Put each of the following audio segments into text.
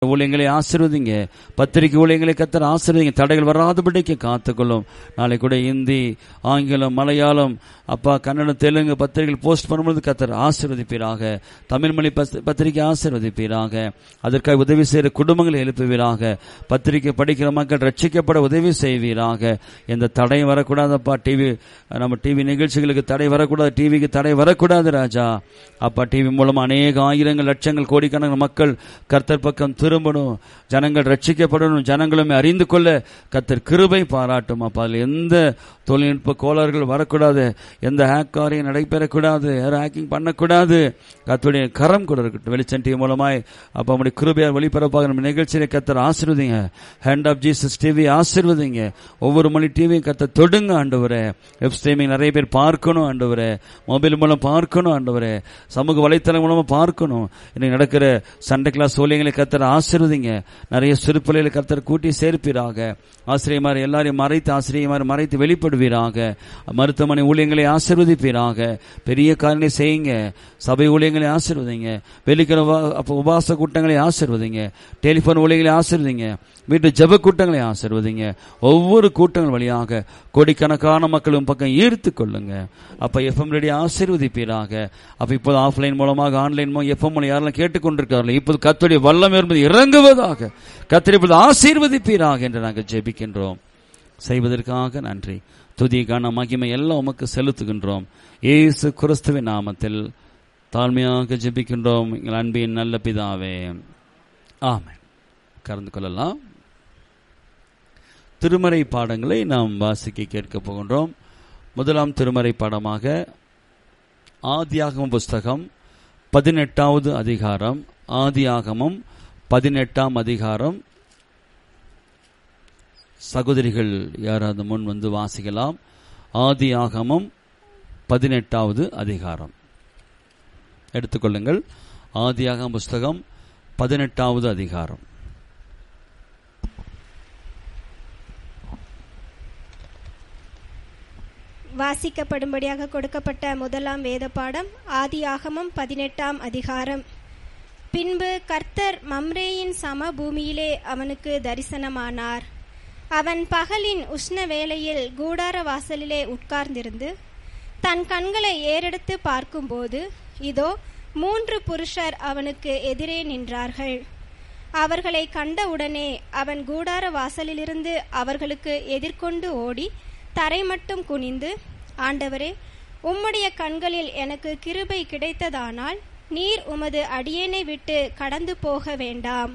ஊழியங்களை ஆசீர்வதிங்க பத்திரிகை ஊழியங்களை கத்தர் ஆசீர்வதிங்க தடைகள் வராதபடிக்கு காத்துக்கொள்ளும் நாளை கூட இந்தி ஆங்கிலம் மலையாளம் அப்பா கன்னடம் தெலுங்கு பத்திரிகைகள் போஸ்ட் பண்ணும்போது கத்தர் ஆசீர்வதிப்பீராக தமிழ் மொழி பஸ்- பத்திரிகை ஆசீர்வதிப்பீராக அதற்காக உதவி செய்கிற குடும்பங்களை எழுப்புவீராக பத்திரிகை படிக்கிற மக்கள் ரட்சிக்கப்பட உதவி செய்வீராக எந்த தடையும் வரக்கூடாதப்பா டிவி நம்ம டிவி நிகழ்ச்சிகளுக்கு தடை வரக்கூடாது டிவிக்கு தடை வரக்கூடாது ராஜா அப்பா டிவி மூலமா அநேக ஆயிரங்கள் லட்சங்கள் கோடிக்கணக்கான மக்கள் கர்த்தர் பக்கம் திரும்பணும் ஜனங்கள் ரட்சிக்கப்படணும் ஜனங்களுமே அறிந்து கொள்ள கர்த்தர் கிருபை பாராட்டும் அப்பா அதில் எந்த தொழில்நுட்ப கோளாறுகள் வரக்கூடாது எந்த ஹேக் காரியம் நடைபெறக்கூடாது யாரும் ஹேக்கிங் பண்ணக்கூடாது கர்த்தருடைய கரம் கூட இருக்கட்டும் வெளிச்சம் டிவி மூலமாய் அப்பா நம்முடைய கிருபையார் ஒளிபரப்பாக நம்ம நிகழ்ச்சியை கர்த்தர் ஆசீர்வதிங்க ஹேண்ட் ஆஃப் ஜீசஸ் டிவி ஆசீர்வதிங்க ஒவ்வொரு மணி டிவியும் கர்த்தர் தொடுங்க ஆண்டவரே வெப் ஸ்ட்ரீமிங் நிறைய பேர் பார்க்கணும் ஆண்டவரே மொபைல் மூலம் பார்க்கணும் ஆண்டவரே சமூக வலைத்தளம் மூலமா பார்க்கணும் இன்னைக்கு நடக்கிற சண்டே கிளாஸ் ஊழியங்களை கர்த்தர் ஆசீர்வதிங்க நிறைய சிறுப்பிள்ளைகளை கர்த்தர் கூட்டி சேர்ப்பீராக ஆசிரியமார் எல்லாரையும் மறைத்து ஆசிரியமார் மறைத்து வெளிப்படுவீராக மருத்துவமனை ஊழியங்களை ஆசீர்வதிப்பீராக பெரிய காரணை செய்யுங்க சபை ஊழியங்களை ஆசீர்வதிங்க வெளிக்கிற அப்போ உபாச கூட்டங்களை ஆசீர்வதிங்க டெலிபோன் ஊழியங்களை ஆசீர்வதிங்க வீட்டு ஜெப கூட்டங்களை ஆசீர்வதிங்க ஒவ்வொரு கூட்டங்கள் வழியாக கோடிக்கணக்கான மக்களும் பக்கம் ஈர்த்து கொள்ளுங்க அப்ப எஃப்எம் ரெடி ஆசீர்வதிப்பீராக அப்ப இப்போது ஆஃப்லைன் மூலமாக ஆன்லைன் மூலம் எஃப்எம் மூலம் யாரெல்லாம் கேட்டுக்கொண்டிருக்கார்கள் இப்போது கத்துடைய வல்லம் என்பது இறங்குவதாக கத்திரி இப்போது ஆசீர்வதிப்பீராக என்று நாங்கள் ஜெபிக்கின்றோம் செய்வதற்காக நன்றி துதிக்கான மகிமை எல்லாம் உமக்கு செலுத்துகின்றோம் இயேசு கிறிஸ்துவின் நாமத்தில் தாழ்மையாக ஜெபிக்கின்றோம் எங்கள் அன்பின் நல்ல பிதாவே ஆமென் கலந்து கொள்ளலாம் திருமறை பாடங்களை நாம் வாசிக்க கேட்க போகின்றோம் முதலாம் திருமறை பாடமாக ஆதியாகமம் புஸ்தகம் பதினெட்டாவது அதிகாரம் ஆதியாகமம் பதினெட்டாம் அதிகாரம் சகோதரிகள் யாராவது முன் வந்து வாசிக்கலாம் ஆதியாகமம் பதினெட்டாவது அதிகாரம் எடுத்துக்கொள்ளுங்கள் ஆதியாகமம் புஸ்தகம் பதினெட்டாவது அதிகாரம் வாசிக்கப்படும்படியாக கொடுக்கப்பட்ட முதலாம் வேத பாடம் ஆதியாகமம் பதினெட்டாம் அதிகாரம் பின்பு கர்த்தர் மம்ரேயின் சம பூமியிலே அவனுக்கு தரிசனமானார் அவன் பகலின் உஷ்ண வேளையில் கூடார வாசலிலே உட்கார்ந்திருந்து தன் கண்களை ஏறெடுத்து பார்க்கும்போது இதோ மூன்று புருஷர் அவனுக்கு எதிரே நின்றார்கள் அவர்களை கண்டவுடனே அவன் கூடார வாசலிலிருந்து அவர்களுக்கு எதிர்கொண்டு ஓடி தரை மட்டும் குனிந்து ஆண்டவரே உம்முடைய கண்களில் எனக்கு கிருபை கிடைத்ததானால் நீர் உமது அடியேனை விட்டு கடந்து போக வேண்டாம்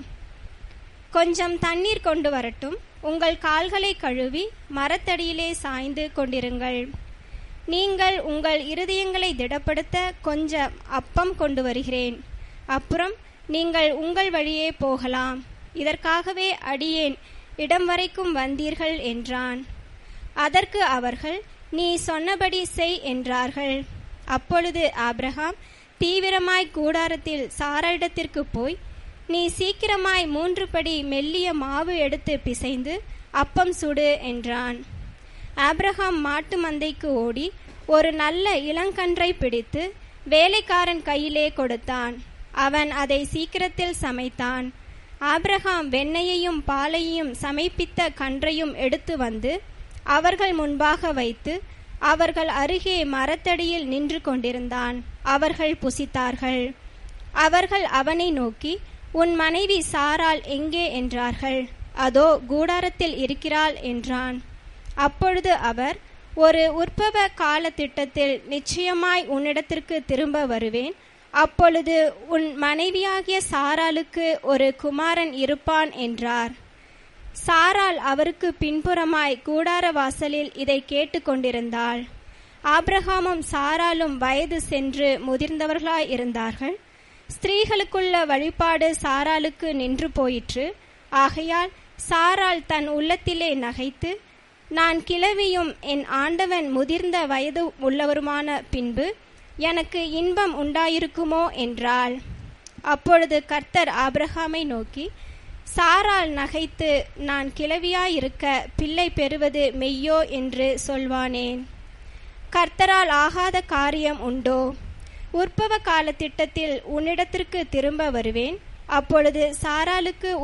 கொஞ்சம் தண்ணீர் கொண்டு வரட்டும் உங்கள் கால்களை கழுவி மரத்தடியிலே சாய்ந்து கொண்டிருங்கள் நீங்கள் உங்கள் இருதயங்களை திடப்படுத்த கொஞ்சம் அப்பம் கொண்டு வருகிறேன் அப்புறம் நீங்கள் உங்கள் வழியே போகலாம் இதற்காகவே அடியேன் இடம் வரைக்கும் வந்தீர்கள் என்றான் அதற்கு அவர்கள் நீ சொன்னபடி செய் என்றார்கள் அப்பொழுது ஆபிரகாம் தீவிரமாய் கூடாரத்தில் சாராளிடத்திற்கு போய் நீ சீக்கிரமாய் மூன்று படி மெல்லிய மாவு எடுத்து பிசைந்து அப்பம் சுடு என்றான் ஆபிரகாம் மாட்டு மந்தைக்கு ஓடி ஒரு நல்ல இளங்கன்றை பிடித்து வேலைக்காரன் கையிலே கொடுத்தான் அவன் அதை சீக்கிரத்தில் சமைத்தான் ஆபிரகாம் வெண்ணெயையும் பாலையும் சமைப்பித்த கன்றையும் எடுத்து வந்து அவர்கள் முன்பாக வைத்து அவர்கள் அருகே மரத்தடியில் நின்று கொண்டிருந்தான் அவர்கள் புசித்தார்கள் அவர்கள் அவனை நோக்கி உன் மனைவி சாராள் எங்கே என்றார்கள் அதோ கூடாரத்தில் இருக்கிறாள் என்றான் அப்பொழுது அவர் ஒரு உற்பவ கால திட்டத்தில் நிச்சயமாய் உன்னிடத்திற்கு திரும்ப வருவேன் அப்பொழுது உன் மனைவியாகிய சாராளுக்கு ஒரு குமாரன் இருப்பான் என்றார் சாராள் அவருக்கு பின்புறமாய் கூடார வாசலில் இதை கேட்டுக்கொண்டிருந்தாள் ஆபிரகாமும் சாராலும் வயது சென்று முதிர்ந்தவர்களாய் இருந்தார்கள் ஸ்திரீகளுக்குள்ள வழிபாடு சாராளுக்கு நின்று போயிற்று ஆகையால் சாராள் தன் உள்ளத்திலே நகைத்து நான் கிழவியும் என் ஆண்டவன் முதிர்ந்த வயது உள்ளவருமான பின்பு எனக்கு இன்பம் உண்டாயிருக்குமோ என்றாள் அப்பொழுது கர்த்தர் ஆபிரகாமை நோக்கி சாராள் நகைத்து நான் கிழவியாயிருக்க பிள்ளை பெறுவது மெய்யோ என்று சொல்வானேன் கர்த்தரால் ஆகாத காரியம் உண்டோ உற்பவ கால திட்டத்தில் உன்னிடத்திற்கு திரும்ப வருவேன் அப்பொழுது சாராளுக்கு